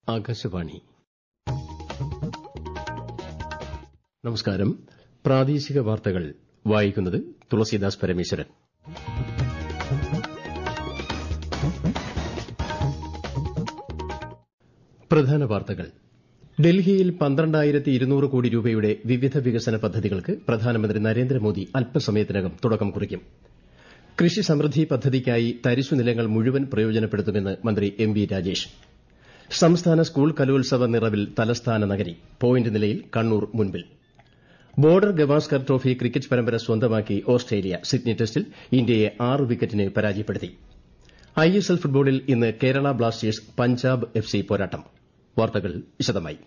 ആകാശവാണി നമസ്കാരം പ്രാദേശിക വാർത്തകൾ വായിക്കുന്നത് തുളസീദാസ് പരമേശ്വരൻ പ്രധാന വാർത്തകൾ ഡൽഹിയിൽ പന്ത്രണ്ടായിരത്തി ഇരുന്നൂറ് കോടി രൂപയുടെ വിവിധ വികസന പദ്ധതികൾക്ക് പ്രധാനമന്ത്രി നരേന്ദ്രമോദി അല്പസമയത്തിനകം തുടക്കം കുറിക്കും കൃഷി സമൃദ്ധി പദ്ധതിക്കായി തരിശു നിലങ്ങൾ മുഴുവൻ പ്രയോജനപ്പെടുത്തുമെന്ന് മന്ത്രി എം വി രാജേഷ് സംസ്ഥാന സ്കൂൾ കലോത്സവ നിറവിൽ തലസ്ഥാന നഗരി പോയിന്റ് നിലയിൽ കണ്ണൂർ മുൻപിൽ ബോർഡർ ഗവാസ്കർ ട്രോഫി ക്രിക്കറ്റ് പരമ്പര സ്വന്തമാക്കി ഓസ്ട്രേലിയ സിഡ്നി ടെസ്റ്റിൽ ഇന്ത്യയെ ആറ് വിക്കറ്റിന് പരാജയപ്പെടുത്തി ഐഎസ്എൽ ഫുട്ബോളിൽ ഇന്ന് Kerala Blasters Punjab F C പോരാട്ടം വാർത്തകൾ വിശദമായി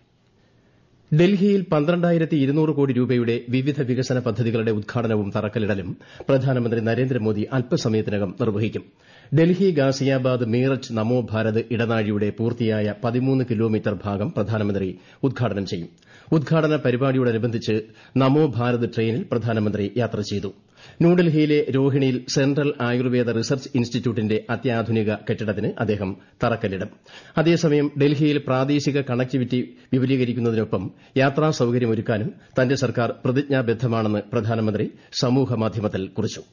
ഡൽഹിയിൽ പന്ത്രണ്ടായിരത്തി ഇരുന്നൂറ് കോടി രൂപയുടെ വിവിധ വികസന പദ്ധതികളുടെ ഉദ്ഘാടനവും തറക്കല്ലിടലും പ്രധാനമന്ത്രി നരേന്ദ്രമോദി അല്പസമയത്തിനകം നിർവഹിക്കും ഡൽഹി ഗാസിയാബാദ് മീററ്റ് നമോ ഭാരത് ഇടനാഴിയുടെ പൂർത്തിയായ പതിമൂന്ന് കിലോമീറ്റർ ഭാഗം പ്രധാനമന്ത്രി ഉദ്ഘാടനം ചെയ്യും ഉദ്ഘാടന പരിപാടിയോടനുബന്ധിച്ച് നമോ ഭാരത് ട്രെയിനിൽ പ്രധാനമന്ത്രി യാത്ര ചെയ്തു ന്യൂഡൽഹിയിലെ രോഹിണിയിൽ സെൻട്രൽ ആയുർവേദ റിസർച്ച് ഇൻസ്റ്റിറ്റ്യൂട്ടിന്റെ അത്യാധുനിക കെട്ടിടത്തിന് അദ്ദേഹം തറക്കല്ലിടും അതേസമയം ഡൽഹിയിൽ പ്രാദേശിക കണക്ടിവിറ്റി വിപുലീകരിക്കുന്നതിനൊപ്പം യാത്രാ സൌകര്യമൊരുക്കാനും തന്റെ സർക്കാർ പ്രതിജ്ഞാബദ്ധമാണെന്ന് പ്രധാനമന്ത്രി സമൂഹമാധ്യമത്തിൽ കുറിച്ചു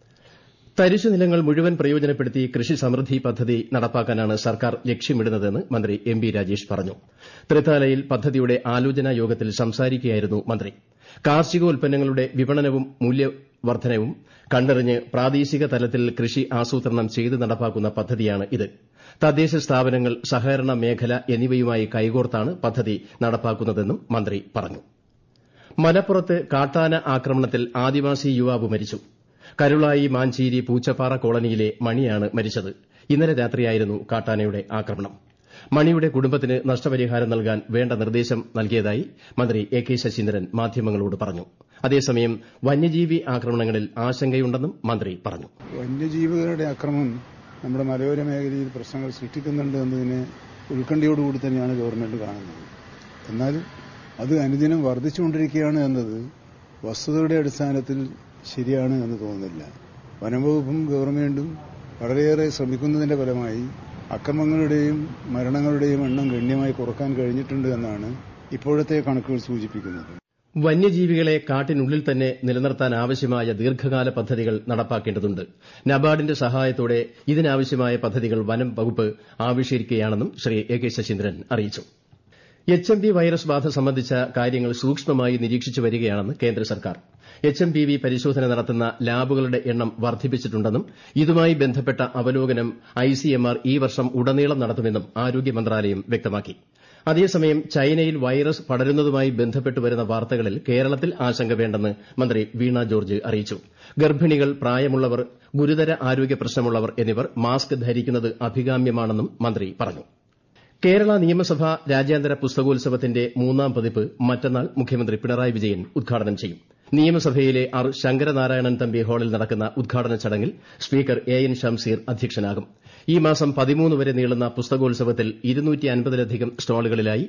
തരിശു നിലങ്ങൾ മുഴുവൻ പ്രയോജനപ്പെടുത്തി കൃഷി സമൃദ്ധി പദ്ധതി നടപ്പാക്കാനാണ് സർക്കാർ ലക്ഷ്യമിടുന്നതെന്ന് മന്ത്രി എം ബി രാജേഷ് പറഞ്ഞു തൃത്താലയിൽ പദ്ധതിയുടെ ആലോചനാ യോഗത്തിൽ സംസാരിക്കുകയായിരുന്നു മന്ത്രി കാർഷികോൽപ്പന്നങ്ങളുടെ വിപണനവും മൂല്യവർദ്ധനവും കണ്ടറിഞ്ഞ് പ്രാദേശിക തലത്തിൽ കൃഷി ആസൂത്രണം ചെയ്ത് നടപ്പാക്കുന്ന പദ്ധതിയാണ് ഇത് തദ്ദേശ സ്ഥാപനങ്ങൾ സഹകരണ മേഖല എന്നിവയുമായി കൈകോർത്താണ് പദ്ധതി നടപ്പാക്കുന്നതെന്നും മന്ത്രി പറഞ്ഞു മലപ്പുറത്ത് കാട്ടാന ആക്രമണത്തിൽ ആദിവാസി യുവാവ് മരിച്ചു കരുളായി മാഞ്ചേരി പൂച്ചപ്പാറ കോളനിയിലെ മണിയാണ് മരിച്ചത് ഇന്നലെ രാത്രിയായിരുന്നു കാട്ടാനയുടെ ആക്രമണം മണിയുടെ കുടുംബത്തിന് നഷ്ടപരിഹാരം നൽകാൻ വേണ്ട നിർദ്ദേശം നൽകിയതായി മന്ത്രി എ കെ ശശീന്ദ്രൻ മാധ്യമങ്ങളോട് പറഞ്ഞു അതേസമയം വന്യജീവി ആക്രമണങ്ങളിൽ ആശങ്കയുണ്ടെന്നും മന്ത്രി പറഞ്ഞു വന്യജീവികളുടെ ആക്രമണം നമ്മുടെ മലയോര മേഖലയിൽ പ്രശ്നങ്ങൾ സൃഷ്ടിക്കുന്നുണ്ട് എന്നതിനെ ഉത്കണ്ഠയോടുകൂടി തന്നെയാണ് ഗവൺമെന്റ് കാണുന്നത് എന്നാൽ അത് അനുദിനം വർദ്ധിച്ചുകൊണ്ടിരിക്കുകയാണ് എന്നത് വസ്തുതയുടെ അടിസ്ഥാനത്തിൽ ശരിയാണ് എന്ന് തോന്നുന്നില്ല വനംവകുപ്പും ഗവൺമെന്റും വളരെയേറെ ശ്രമിക്കുന്നതിന്റെ ഫലമായി അക്രമങ്ങളുടെയും മരണങ്ങളുടെയും എണ്ണം ഗണ്യമായി കുറക്കാൻ കഴിഞ്ഞിട്ടുണ്ട് എന്നാണ് ഇപ്പോഴത്തെ കണക്കുകൾ സൂചിപ്പിക്കുന്നത് വന്യജീവികളെ കാട്ടിനുള്ളിൽ തന്നെ നിലനിർത്താൻ ആവശ്യമായ ദീർഘകാല പദ്ധതികൾ നടപ്പാക്കേണ്ടതുണ്ട് നബാർഡിന്റെ സഹായത്തോടെ ഇതിനാവശ്യമായ പദ്ധതികൾ വനം വകുപ്പ് ആവിഷ്കരിക്കുകയാണെന്നും ശ്രീ എ കെ ശശീന്ദ്രൻ അറിയിച്ചു എച്ച് എം പി വൈറസ് ബാധ സംബന്ധിച്ച കാര്യങ്ങൾ സൂക്ഷ്മമായി നിരീക്ഷിച്ചു വരികയാണെന്ന് കേന്ദ്ര സർക്കാർ എച്ച് എം പി വി പരിശോധന നടത്തുന്ന ലാബുകളുടെ എണ്ണം വർദ്ധിപ്പിച്ചിട്ടുണ്ടെന്നും ഇതുമായി ബന്ധപ്പെട്ട അവലോകനം ഐ സി എം ആർ ഈ വർഷം ഉടനീളം നടത്തുമെന്നും ആരോഗ്യ മന്ത്രാലയം വ്യക്തമാക്കി അതേസമയം ചൈനയിൽ വൈറസ് പടരുന്നതുമായി ബന്ധപ്പെട്ട് വരുന്ന വാർത്തകളിൽ കേരളത്തിൽ ആശങ്ക വേണ്ടെന്ന് മന്ത്രി വീണ ജോർജ് അറിയിച്ചു ഗർഭിണികൾ പ്രായമുള്ളവർ ഗുരുതര ആരോഗ്യ പ്രശ്നമുള്ളവർ എന്നിവർ മാസ്ക് ധരിക്കുന്നത് അഭികാമ്യമാണെന്നും മന്ത്രി പറഞ്ഞു കേരള നിയമസഭ രാജ്യാന്തര പുസ്തകോത്സവത്തിന്റെ മൂന്നാം പതിപ്പ് മറ്റന്നാൾ മുഖ്യമന്ത്രി പിണറായി വിജയൻ ഉദ്ഘാടനം ചെയ്യും നിയമസഭയിലെ ആർ ശങ്കരനാരായണൻ തമ്പി ഹാളിൽ നടക്കുന്ന ഉദ്ഘാടന ചടങ്ങിൽ സ്പീക്കർ എ എൻ ഷംസീർ അധ്യക്ഷനാകും ഈ മാസം പതിമൂന്ന് വരെ നീളുന്ന പുസ്തകോത്സവത്തിൽ ലധികം സ്റ്റാളുകളിലായി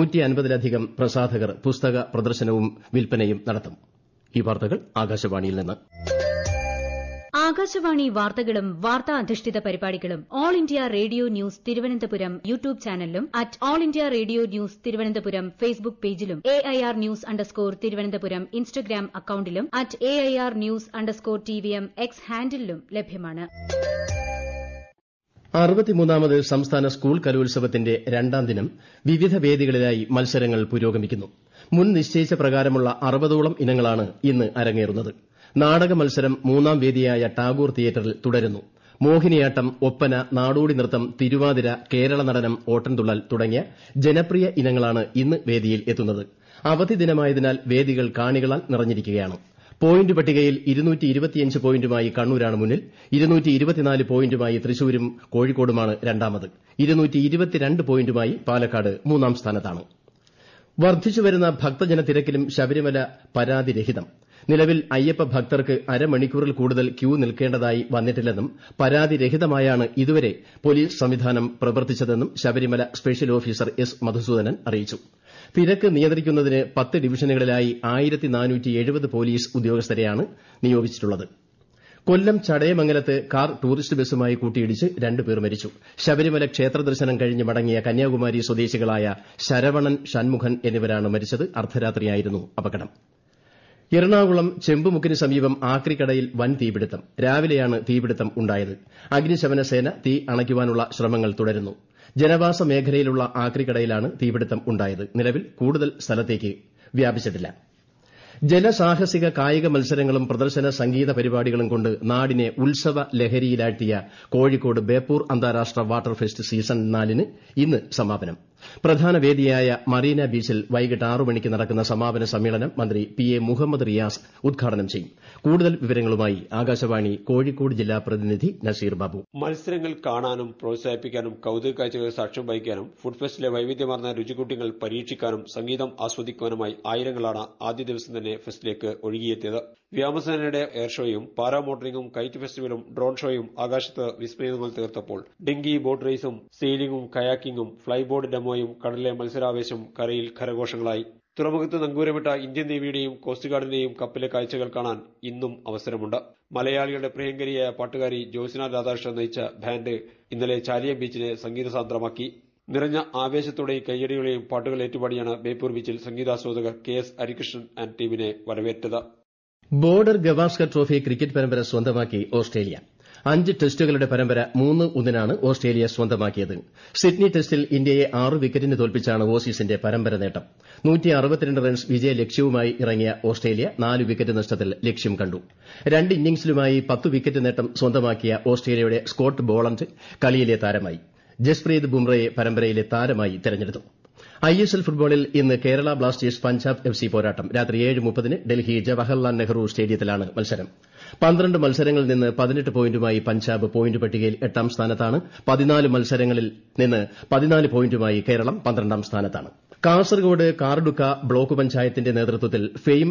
ലധികം പ്രസാധകർ പുസ്തക പ്രദർശനവും വിൽപ്പനയും നടത്തും ഈ വാർത്തകൾ ആകാശവാണിയിൽ നിന്ന് ആകാശവാണി വാർത്തകളും വാർത്താ അധിഷ്ഠിത പരിപാടികളും all India radio news Thiruvananthapuram YouTube ചാനലിലും at all India radio news Thiruvananthapuram Facebook പേജിലും A I R news underscore Thiruvananthapuram Instagram അക്കൌണ്ടിലും at A I R news underscore T V M X ഹാൻഡിലും ലഭ്യമാണ് അറുപത്തിമൂന്നാമത് സംസ്ഥാന സ്കൂൾ കലോത്സവത്തിന്റെ രണ്ടാം ദിനം വിവിധ വേദികളിലായി മത്സരങ്ങൾ പുരോഗമിക്കുന്നു മുൻ നിശ്ചയിച്ച പ്രകാരമുള്ള അറുപതോളം ഇനങ്ങളാണ് ഇന്ന് അരങ്ങേറുന്നത് നാടക മത്സരം മൂന്നാം വേദിയായ ടാഗോർ തിയേറ്ററിൽ തുടരുന്നു മോഹിനിയാട്ടം ഒപ്പന നാടോടി നൃത്തം തിരുവാതിര കേരള നടനം ഓട്ടൻതുള്ളൽ തുടങ്ങിയ ജനപ്രിയ ഇനങ്ങളാണ് ഇന്ന് വേദിയിൽ എത്തുന്നത് അവധി ദിനമായതിനാൽ വേദികൾ കാണികളാൽ നിറഞ്ഞിരിക്കുകയാണ് പോയിന്റ് പട്ടികയിൽ പോയിന്റുമായി കണ്ണൂരാണ് മുന്നിൽ പോയിന്റുമായി തൃശൂരും കോഴിക്കോടുമാണ് രണ്ടാമത് പോയിന്റുമായി പാലക്കാട് മൂന്നാം സ്ഥാനത്താണ് വർദ്ധിച്ചുവരുന്ന ഭക്തജന തിരക്കിലും ശബരിമല പരാതിരഹിതം നിലവിൽ അയ്യപ്പ ഭക്തർക്ക് അരമണിക്കൂറിൽ കൂടുതൽ ക്യൂ നിൽക്കേണ്ടതായി വന്നിട്ടില്ലെന്നും പരാതിരഹിതമായാണ് ഇതുവരെ പോലീസ് സംവിധാനം പ്രവർത്തിച്ചതെന്നും Sabarimala special officer S Madhusoodanan അറിയിച്ചു തിരക്ക് നിയന്ത്രിക്കുന്നതിന് പത്ത് ഡിവിഷനുകളിലായി പോലീസ് ഉദ്യോഗസ്ഥരെയാണ് നിയോഗിച്ചിട്ടുള്ളത് കൊല്ലം ചടയമംഗലത്ത് കാർ ടൂറിസ്റ്റ് ബസ്സുമായി കൂട്ടിയിടിച്ച് രണ്ട് പേർ മരിച്ചു ശബരിമല ക്ഷേത്ര ദർശനം കഴിഞ്ഞ് മടങ്ങിയ കന്യാകുമാരി സ്വദേശികളായ ശരവണൻ ഷൺമുഖൻ എന്നിവരാണ് മരിച്ചത് അർദ്ധരാത്രിയായിരുന്നു അപകടം എറണാകുളം ചെമ്പുമുക്കിന് സമീപം ആക്രിക്കടയിൽ വൻ തീപിടുത്തം രാവിലെയാണ് തീപിടുത്തം ഉണ്ടായത് അഗ്നിശമന സേന തീ അണയ്ക്കുവാനുള്ള ശ്രമങ്ങൾ തുടരുന്നു ജനവാസ മേഖലയിലുള്ള ആക്രിക്കടയിലാണ് തീപിടുത്തം ഉണ്ടായത് നിലവിൽ കൂടുതൽ സ്ഥലത്തേക്ക് വ്യാപിച്ചിട്ടില്ല ജലസാഹസിക കായിക മത്സരങ്ങളും പ്രദർശന സംഗീത പരിപാടികളും കൊണ്ട് നാടിനെ ഉത്സവ ലഹരിയിലാഴ്ത്തിയ കോഴിക്കോട് ബേപ്പൂർ അന്താരാഷ്ട്ര വാട്ടർ ഫെസ്റ്റ് സീസൺ നാലിന് ഇന്ന് സമാപനം പ്രധാന വേദിയായ മറീന ബീച്ചിൽ വൈകിട്ട് ആറു മണിക്ക് നടക്കുന്ന സമാപന സമ്മേളനം മന്ത്രി പി എ മുഹമ്മദ് റിയാസ് ഉദ്ഘാടനം ചെയ്യും കൂടുതൽ വിവരങ്ങളുമായി ആകാശവാണി കോഴിക്കോട് ജില്ലാ പ്രതിനിധി നസീർ ബാബു മത്സരങ്ങൾ കാണാനും പ്രോത്സാഹിപ്പിക്കാനും കൌതുക കാഴ്ചകൾ സാക്ഷ്യം വഹിക്കാനും ഫുഡ് ഫെസ്റ്റിലെ വൈവിധ്യമാർന്ന രുചിക്കുട്ടികൾ പരീക്ഷിക്കാനും സംഗീതം ആസ്വദിക്കുവാനുമായി ആയിരങ്ങളാണ് ആദ്യ ദിവസം തന്നെ ഫെസ്റ്റിലേക്ക് ഒഴുകിയെത്തിയത് വ്യോമസേനയുടെ എയർ ഷോയും പാരാ മോട്ടറിംഗും കൈറ്റ് ഫെസ്റ്റിവലും ഡ്രോൺ ഷോയും ആകാശത്ത് വിസ്മയങ്ങൾ തീർത്തപ്പോൾ ഡിങ്കി ബോട്ട് റേസും സെയിലിംഗും കയാക്കിംഗും ഫ്ലൈബോർഡ് ഡെമോയും കടലിലെ മത്സരാവേശം കരയിൽ ഖരഘോഷങ്ങളായി തുറമുഖത്ത് നങ്കൂരമിട്ട ഇന്ത്യൻ നേവിയുടെയും കോസ്റ്റ് ഗാർഡിന്റെയും കപ്പിലെ കാഴ്ചകൾ കാണാൻ ഇന്നും അവസരമുണ്ട് മലയാളികളുടെ പ്രിയങ്കരിയായ പാട്ടുകാരി ജ്യോത്സ്ന രാധാകൃഷ്ണൻ നയിച്ച ബാൻഡ് ഇന്നലെ ചാലിയം ബീച്ചിനെ സംഗീതസാന്ദ്രമാക്കി നിറഞ്ഞ ആവേശത്തോടെയും കയ്യടികളെയും പാട്ടുകൾ ഏറ്റുപാടിയാണ് ബേപ്പൂർ ബീച്ചിൽ സംഗീതാസ്വാദകർ കെ എസ് ഹരികൃഷ്ണൻ ആൻഡ് ടീമിനെ വരവേറ്റത് ബോർഡർ ഗവാസ്കർ ട്രോഫി ക്രിക്കറ്റ് പരമ്പര സ്വന്തമാക്കി ഓസ്ട്രേലിയ അഞ്ച് ടെസ്റ്റുകളുടെ പരമ്പര മൂന്ന് ഒന്നിനാണ് ഓസ്ട്രേലിയ സ്വന്തമാക്കിയത് സിഡ്നി ടെസ്റ്റിൽ ഇന്ത്യയെ ആറ് വിക്കറ്റിന് തോൽപ്പിച്ചാണ് ഓസീസിന്റെ പരമ്പര നേട്ടം റൺസ് വിജയ ലക്ഷ്യവുമായി ഇറങ്ങിയ ഓസ്ട്രേലിയ നാല് വിക്കറ്റ് നഷ്ടത്തിൽ ലക്ഷ്യം കണ്ടു രണ്ട് ഇന്നിംഗ്സിലുമായി പത്ത് വിക്കറ്റ് നേട്ടം സ്വന്തമാക്കിയ ഓസ്ട്രേലിയയുടെ സ്കോട്ട് ബോളണ്ട് കളിയിലെ താരമായി ജസ്പ്രീത് ബുംറയെ പരമ്പരയിലെ താരമായി തെരഞ്ഞെടുത്തു ഐഎസ്എൽ ഫുട്ബോളിൽ ഇന്ന് Kerala Blasters Punjab F C പോരാട്ടം രാത്രി ഏഴ് മുപ്പതിന് ഡൽഹി ജവഹർലാൽ നെഹ്റു സ്റ്റേഡിയത്തിലാണ് മത്സരം പന്ത്രണ്ട് മത്സരങ്ങളിൽ നിന്ന് പതിനെട്ട് പോയിന്റുമായി പഞ്ചാബ് പോയിന്റ് പട്ടികയിൽ എട്ടാം സ്ഥാനത്താണ് പതിനാല് മത്സരങ്ങളിൽ നിന്ന് പതിനാല് പോയിന്റുമായി കേരളം പന്ത്രണ്ടാം സ്ഥാനത്താണ് കാസർഗോഡ് കാർഡുക്ക ബ്ലോക്ക് പഞ്ചായത്തിന്റെ നേതൃത്വത്തിൽ ഫെയിം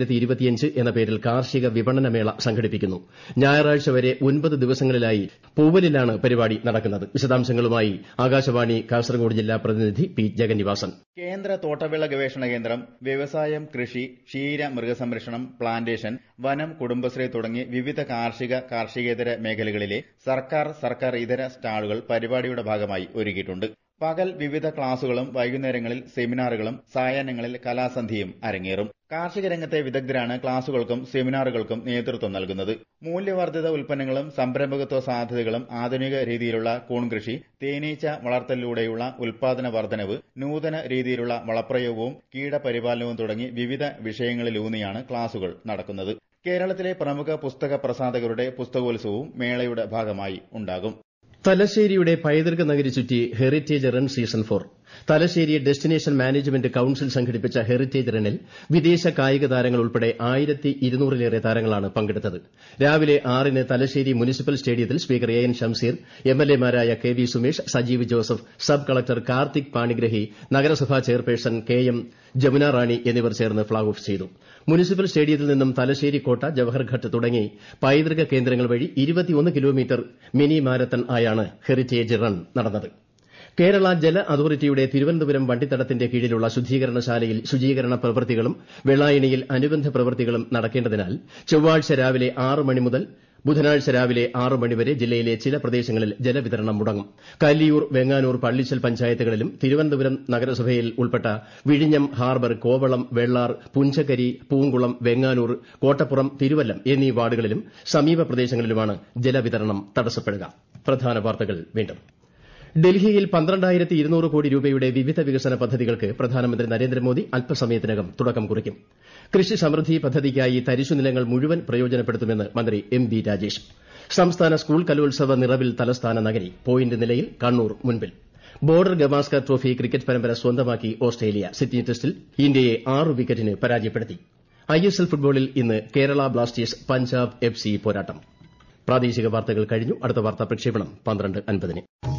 എന്ന പേരിൽ കാർഷിക വിപണന മേള സംഘടിപ്പിക്കുന്നു ഞായറാഴ്ച വരെ ഒൻപത് ദിവസങ്ങളിലായി പൂവലിലാണ് പരിപാടി നടക്കുന്നത് വിശദാംശങ്ങളുമായി ആകാശവാണി കാസർഗോഡ് ജില്ലാ പ്രതിനിധി പി ജഗന്നിവാസൻ കേന്ദ്ര തോട്ടവിള ഗവേഷണ കേന്ദ്രം വ്യവസായം കൃഷി ക്ഷീര മൃഗസംരക്ഷണം പ്ലാന്റേഷൻ വനം കുടുംബശ്രീ തുടങ്ങി വിവിധ കാർഷിക കാർഷികേതര മേഖലകളിലെ സർക്കാർ സർക്കാർ ഇതര സ്റ്റാളുകൾ പരിപാടിയുടെ ഭാഗമായി ഒരുക്കിയിട്ടുണ്ട് പകൽ വിവിധ ക്ലാസുകളും വൈകുന്നേരങ്ങളിൽ സെമിനാറുകളും സായാഹ്നങ്ങളിൽ കലാസന്ധിയും അരങ്ങേറും കാർഷിക രംഗത്തെ വിദഗ്ധരാണ് ക്ലാസുകൾക്കും സെമിനാറുകൾക്കും നേതൃത്വം നൽകുന്നത് മൂല്യവർദ്ധിത ഉൽപ്പന്നങ്ങളും സംരംഭകത്വ സാധ്യതകളും ആധുനിക രീതിയിലുള്ള കൂൺകൃഷി തേനീച്ച വളർത്തലിലൂടെയുള്ള ഉൽപാദന വർധനവ് നൂതന രീതിയിലുള്ള വളപ്രയോഗവും കീടപരിപാലനവും തുടങ്ങി വിവിധ വിഷയങ്ങളിലൂന്നിയാണ് ക്ലാസുകൾ നടക്കുന്നത് കേരളത്തിലെ പ്രമുഖ പുസ്തക പ്രസാധകരുടെ പുസ്തകോത്സവവും മേളയുടെ ഭാഗമായി ഉണ്ടാകും തലശ്ശേരിയുടെ പൈതൃക നഗരി ചുറ്റി heritage run season four Thalassery destination management council സംഘടിപ്പിച്ച ഹെറിറ്റേജ് റണ്ണിൽ വിദേശ കായിക താരങ്ങൾ ഉൾപ്പെടെ ആയിരത്തി ഇരുന്നൂറിലേറെ താരങ്ങളാണ് പങ്കെടുത്തത് രാവിലെ ആറിന് തലശ്ശേരി മുനിസിപ്പൽ സ്റ്റേഡിയത്തിൽ സ്പീക്കർ എ എൻ ഷംസീർ എംഎൽഎമാരായ K V Sumesh Sajeev Joseph sub collector Karthik Panigrahi നഗരസഭാ chairperson K M Jamuna Rani എന്നിവർ ചേർന്ന് ഫ്ളാഗ് ഓഫ് ചെയ്തു മുനിസിപ്പൽ സ്റ്റേഡിയത്തിൽ നിന്നും തലശ്ശേരി കോട്ട ജവഹർഘട്ട് തുടങ്ങി പൈതൃക കേന്ദ്രങ്ങൾ വഴി കിലോമീറ്റർ മിനി മാരത്തൺ ആയാണ് ഹെറിറ്റേജ് റൺ നടന്നത് കേരള ജല അതോറിറ്റിയുടെ തിരുവനന്തപുരം വണ്ടിത്തടത്തിന്റെ കീഴിലുള്ള ശുദ്ധീകരണശാലയിൽ ശുചീകരണ പ്രവൃത്തികളും വെള്ളായണിയിൽ അനുബന്ധ പ്രവൃത്തികളും നടക്കേണ്ടതിനാൽ ചൊവ്വാഴ്ച രാവിലെ ആറ് മണി മുതൽ ബുധനാഴ്ച രാവിലെ ആറ് മണിവരെ ജില്ലയിലെ ചില പ്രദേശങ്ങളിൽ ജലവിതരണം മുടങ്ങും കല്ലിയൂർ വെങ്ങാനൂർ പള്ളിച്ചൽ പഞ്ചായത്തുകളിലും തിരുവനന്തപുരം നഗരസഭയിൽ ഉൾപ്പെട്ട വിഴിഞ്ഞം ഹാർബർ കോവളം വെള്ളാർ പുഞ്ചക്കരി പൂങ്കുളം വെങ്ങാനൂർ കോട്ടപ്പുറം തിരുവല്ലം എന്നീ വാർഡുകളിലും സമീപ പ്രദേശങ്ങളിലുമാണ് ജലവിതരണം തടസ്സപ്പെടുക പ്രധാന വാർത്തകൾ വീണ്ടും ഡൽഹിയിൽ പന്ത്രണ്ടായിരത്തി ഇരുന്നൂറ് കോടി രൂപയുടെ വിവിധ വികസന പദ്ധതികൾക്ക് പ്രധാനമന്ത്രി നരേന്ദ്രമോദി അല്പസമയത്തിനകം തുടക്കം കുറിക്കും കൃഷി സമൃദ്ധി പദ്ധതിക്കായി തരിശുനിലങ്ങൾ മുഴുവൻ പ്രയോജനപ്പെടുത്തുമെന്ന് മന്ത്രി എം ബി രാജേഷ് സംസ്ഥാന സ്കൂൾ കലോത്സവ നിറവിൽ തലസ്ഥാന നഗരി പോയിന്റ് നിലയിൽ കണ്ണൂർ മുൻപിൽ ബോർഡർ ഗവാസ്കർ ട്രോഫി ക്രിക്കറ്റ് പരമ്പര സ്വന്തമാക്കി ഓസ്ട്രേലിയ സിഡ്നി ടെസ്റ്റിൽ ഇന്ത്യയെ ആറ് വിക്കറ്റിന് പരാജയപ്പെടുത്തി ഐഎസ്എൽ ഫുട്ബോളിൽ ഇന്ന് Kerala Blasters Punjab F C പോരാട്ടം പ്രാദേശിക വാർത്തകൾ കഴിഞ്ഞു അടുത്ത വാർത്താ പ്രക്ഷേപണം പന്ത്രണ്ട് അൻപതിന്